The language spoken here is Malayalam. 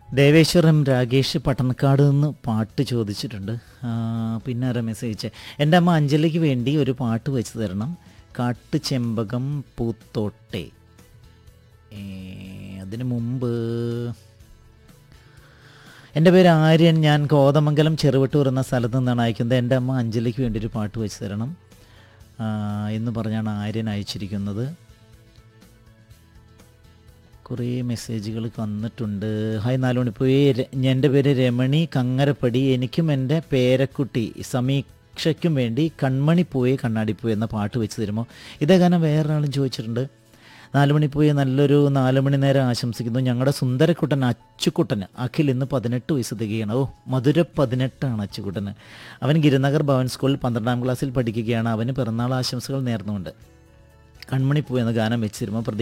ദേവേശ്വരം രാകേഷ് പട്ടണക്കാട് നിന്ന് പാട്ട് ചോദിച്ചിട്ടുണ്ട് ആ, പിന്നെ ആരാ മെസ്സേജ് അയച്ചേ എൻ്റെ അമ്മ അഞ്ജലിക്ക് വേണ്ടി ഒരു പാട്ട് വെച്ച് തരണം കാട്ടു ചെമ്പകം പൂത്തോട്ടെ ഏ, അതിനു മുമ്പ് എൻ്റെ പേര് ആര്യൻ ഞാൻ കോതമംഗലം ചെറുവട്ടൂർ എന്ന സ്ഥലത്ത് നിന്നാണ് അയക്കുന്നത് എൻ്റെ അമ്മ അഞ്ജലിക്ക് വേണ്ടി ഒരു പാട്ട് വെച്ച് തരണം ആ, എന്ന് പറഞ്ഞാണ് ആര്യൻ അയച്ചിരിക്കുന്നത് കുറേ മെസ്സേജുകൾ വന്നിട്ടുണ്ട് ഹായ് നാലുമണിപ്പോയി എൻ്റെ പേര് രമണി കങ്ങരപ്പടി എനിക്കും എൻ്റെ പേരക്കുട്ടി സമീക്ഷയ്ക്കും വേണ്ടി കൺമണി പോയി കണ്ണാടി പോയി എന്ന പാട്ട് വെച്ച് തരുമോ ഇതേ ഗാനം വേറൊരാളും ചോദിച്ചിട്ടുണ്ട് നാലുമണി പോയി നല്ലൊരു നാല് മണി നേരം ആശംസിക്കുന്നു ഞങ്ങളുടെ സുന്ദരക്കുട്ടൻ അച്ചുക്കുട്ടന് അഖിൽ ഇന്ന് പതിനെട്ട് വയസ്സ് തികയാണ് ഓ മധുര പതിനെട്ടാണ് അച്ചുക്കുട്ടന് അവൻ ഗിരിനഗർ ഭവൻ സ്കൂളിൽ പന്ത്രണ്ടാം ക്ലാസ്സിൽ പഠിക്കുകയാണ് അവന് പിറന്നാൾ ആശംസകൾ നേർന്നുകൊണ്ട് കൺമണി പോയി എന്ന ഗാനം വെച്ച് തരുമ്പോൾ